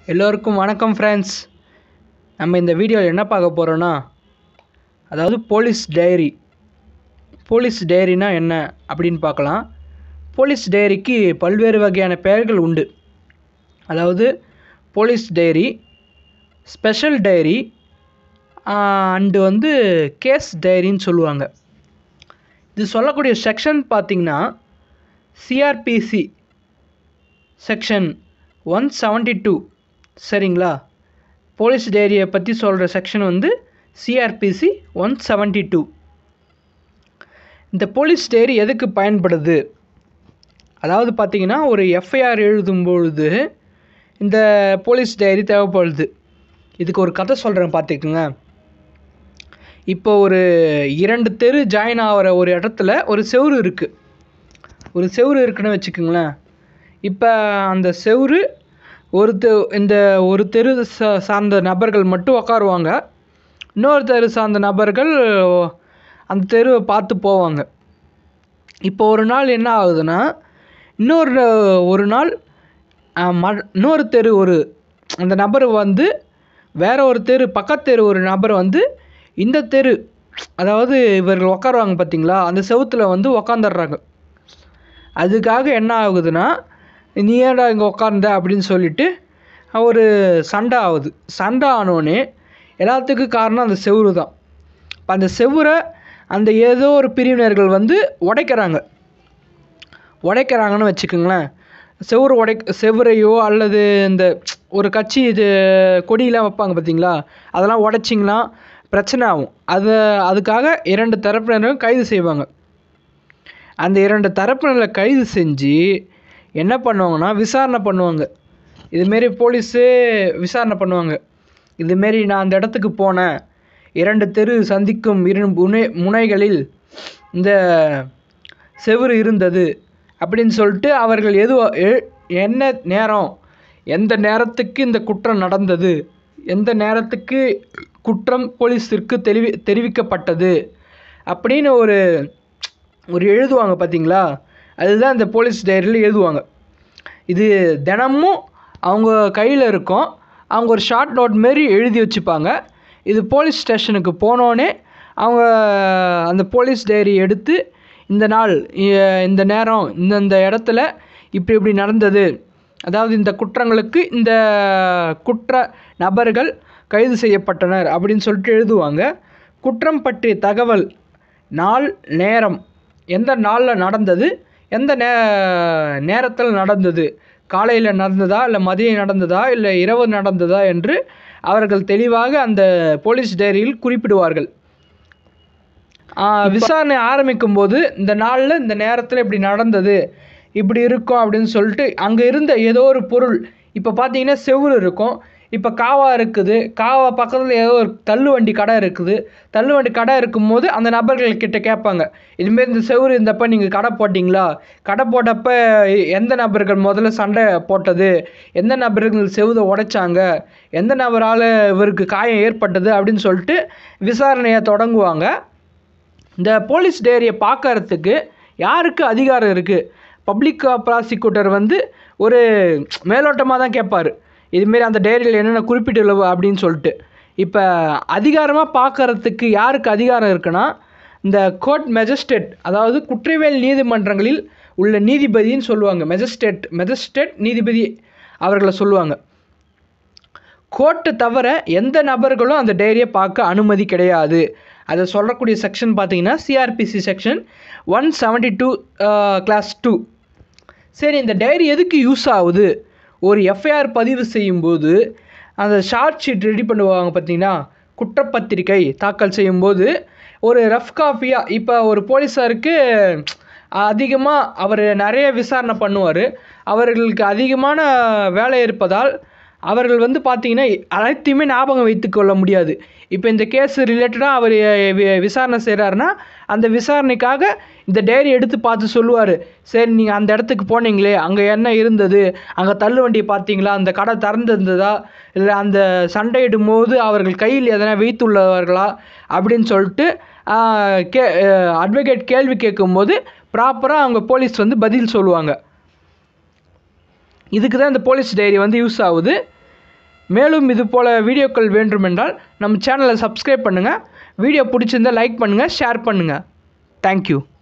எல்லோருக்கும் வணக்கம் ஃப்ரெண்ட்ஸ் நம்ம இந்த வீடியோவில் என்ன பார்க்க போகிறோன்னா அதாவது போலீஸ் டைரி போலீஸ் டைரினா என்ன அப்படின்னு பார்க்கலாம் போலீஸ் டைரிக்கு பல்வேறு வகையான பெயர்கள் உண்டு அதாவது police diary special diary and வந்து கேஸ் டைரின்னு சொல்லுவாங்க இது சொல்லக்கூடிய செக்ஷன் பார்த்திங்கன்னா CrPC section one seventy two சரிங்களா போலீஸ் டைரியை பற்றி சொல்கிற செக்ஷன் வந்து சிஆர்பிசி ஒன் செவன்ட்டி டூ இந்த போலீஸ் டைரி எதுக்கு பயன்படுது அதாவது பார்த்திங்கன்னா ஒரு எஃப்ஐஆர் எழுதும் பொழுது இந்த போலீஸ் டைரி தேவைப்படுது இதுக்கு ஒரு கதை சொல்கிறேன் பார்த்துக்குங்க இப்போ ஒரு இரண்டு தெரு ஜாயின் ஆகிற ஒரு இடத்துல ஒரு செவுரு இருக்குது ஒரு செவுரு இருக்குன்னு வச்சுக்கோங்களேன் இப்போ அந்த செவுரு ஒரு தெ இந்த ஒரு தெரு சா சார்ந்த நபர்கள் மட்டும் உக்காருவாங்க இன்னொரு தெரு சார்ந்த நபர்கள் அந்த தெருவை பார்த்து போவாங்க இப்போ ஒரு நாள் என்ன ஆகுதுன்னா இன்னொரு ஒரு நாள் ம இன்னொரு தெரு ஒரு அந்த நபர் வந்து வேற ஒரு தெரு பக்கத்து தெரு ஒரு நபர் வந்து இந்த தெரு அதாவது இவர்கள் உக்காருவாங்க பார்த்தீங்களா அந்த செவுத்தில் வந்து உக்காந்துடுறாங்க அதுக்காக என்ன ஆகுதுன்னா நீ ஏன்டா இங்கே உக்கார்ந்த அப்படின்னு சொல்லிட்டு ஒரு சண்டை ஆகுது சண்டை ஆனோடனே எல்லாத்துக்கும் காரணம் அந்த செவுரு தான் இப்போ அந்த செவுரை அந்த ஏதோ ஒரு பிரிவினர்கள் வந்து உடைக்கிறாங்க உடைக்கிறாங்கன்னு வச்சுக்கோங்களேன் செவுறு உடை செவுரையோ அல்லது இந்த ஒரு கட்சி இது கொடியெலாம் வைப்பாங்க பார்த்தீங்களா அதெல்லாம் உடைச்சிங்கன்னா பிரச்சனை ஆகும் அது அதுக்காக இரண்டு தரப்பினரும் கைது செய்வாங்க அந்த இரண்டு தரப்பினரை கைது செஞ்சு என்ன பண்ணுவாங்கன்னா விசாரணை பண்ணுவாங்க இதுமாரி போலீஸு விசாரணை பண்ணுவாங்க இதுமாரி நான் அந்த இடத்துக்கு போனேன் இரண்டு தெரு சந்திக்கும் இரு முனை முனைகளில் இந்த செவுறு இருந்தது அப்படின்னு சொல்லிட்டு அவர்கள் எது என்ன நேரம் எந்த நேரத்துக்கு இந்த குற்றம் நடந்தது எந்த நேரத்துக்கு குற்றம் போலீஸிற்கு தெரிவி தெரிவிக்கப்பட்டது அப்படின்னு ஒரு ஒரு எழுதுவாங்க பார்த்தீங்களா அதுதான் இந்த போலீஸ் டைரியில் எழுதுவாங்க இது தினமும் அவங்க கையில் இருக்கும் அவங்க ஒரு ஷார்ட் நோட் மாரி எழுதி வச்சுப்பாங்க இது போலீஸ் ஸ்டேஷனுக்கு போனோடனே அவங்க அந்த போலீஸ் டைரி எடுத்து இந்த நாள் இந்த நேரம் இந்தந்த இடத்துல இப்படி இப்படி நடந்தது அதாவது இந்த குற்றங்களுக்கு இந்த குற்ற நபர்கள் கைது செய்யப்பட்டனர் அப்படின்னு சொல்லிட்டு எழுதுவாங்க குற்றம் பற்றிய தகவல் நாள் நேரம் எந்த நாளில் நடந்தது எந்த நே நேரத்தில் நடந்தது காலையில் நடந்ததா இல்லை மதியம் நடந்ததா இல்லை இரவு நடந்ததா என்று அவர்கள் தெளிவாக அந்த போலீஸ் டைரியில் குறிப்பிடுவார்கள் விசாரணை ஆரம்பிக்கும் போது இந்த நாளில் இந்த நேரத்தில் இப்படி நடந்தது இப்படி இருக்கும் அப்படின்னு சொல்லிட்டு அங்கே இருந்த ஏதோ ஒரு பொருள் இப்போ பார்த்தீங்கன்னா செவுரு இருக்கும் இப்போ காவா இருக்குது காவா பக்கத்தில் ஏதோ ஒரு தள்ளு வண்டி கடை இருக்குது தள்ளு வண்டி கடை இருக்கும்போது அந்த நபர்கள் கிட்ட கேட்பாங்க இதுமாரி இந்த செவுரு இருந்தப்போ நீங்கள் கடை போட்டிங்களா கடை போட்டப்போ எந்த நபர்கள் முதல்ல சண்டை போட்டது எந்த நபர்கள் செவுதை உடைச்சாங்க எந்த நபரால் இவருக்கு காயம் ஏற்பட்டது அப்படின்னு சொல்லிட்டு விசாரணையை தொடங்குவாங்க இந்த போலீஸ் டைரியை பார்க்கறதுக்கு யாருக்கு அதிகாரம் இருக்குது பப்ளிக் ப்ராசிக்யூட்டர் வந்து ஒரு மேலோட்டமாக தான் கேட்பார் இதுமாரி அந்த டைரியில் என்னென்ன குறிப்பிட்டுள்ளவு அப்படின்னு சொல்லிட்டு இப்போ அதிகாரமாக பார்க்கறதுக்கு யாருக்கு அதிகாரம் இருக்குன்னா இந்த கோர்ட் மெஜிஸ்ட்ரேட் அதாவது குற்றவியல் நீதிமன்றங்களில் உள்ள நீதிபதின்னு சொல்லுவாங்க மெஜிஸ்ட்ரேட் மெஜிஸ்ட்ரேட் நீதிபதி அவர்களை சொல்லுவாங்க கோர்ட்டை தவிர எந்த நபர்களும் அந்த டைரியை பார்க்க அனுமதி கிடையாது அதை சொல்லக்கூடிய செக்ஷன் பார்த்தீங்கன்னா CrPC section one seventy two class two சரி இந்த டைரி எதுக்கு யூஸ் ஆகுது ஒரு எஃப்ஐஆர் பதிவு செய்யும்போது அந்த ஷார்ட் ஷீட் ரெடி பண்ணுவாங்க பார்த்தீங்கன்னா குற்றப்பத்திரிக்கை தாக்கல் செய்யும்போது ஒரு ரஃப் காப்பியாக இப்போ ஒரு போலீஸாருக்கு அதிகமாக அவர் நிறைய விசாரணை பண்ணுவார் அவர்களுக்கு அதிகமான வேலை இருப்பதால் அவர்கள் வந்து பார்த்திங்கன்னா அனைத்தையுமே ஞாபகம் வைத்து கொள்ள முடியாது இப்போ இந்த கேஸ் ரிலேட்டடாக அவர் விசாரணை செய்கிறாருன்னா அந்த விசாரணைக்காக இந்த டைரி எடுத்து பார்த்து சொல்லுவார் சரி நீங்கள் அந்த இடத்துக்கு போனீங்களே அங்கே என்ன இருந்தது அங்கே தள்ளு வண்டி பார்த்தீங்களா அந்த கடை திறந்திருந்ததா இல்லை அந்த சண்டையிடும் போது அவர்கள் கையில் எதனா வைத்துள்ளவர்களா அப்படின்னு சொல்லிட்டு கே அட்வொகேட் கேள்வி கேட்கும்போது ப்ராப்பராக அவங்க போலீஸ் வந்து பதில் சொல்லுவாங்க இதுக்கு தான் இந்த போலீஸ் டைரி வந்து யூஸ் ஆகுது மேலும் இது போல் வீடியோக்கள் வேண்டுமென்றால் நம்ம சேனலை சப்ஸ்கிரைப் பண்ணுங்கள் வீடியோ பிடிச்சிருந்தால் லைக் பண்ணுங்கள் ஷேர் பண்ணுங்கள் தேங்க்யூ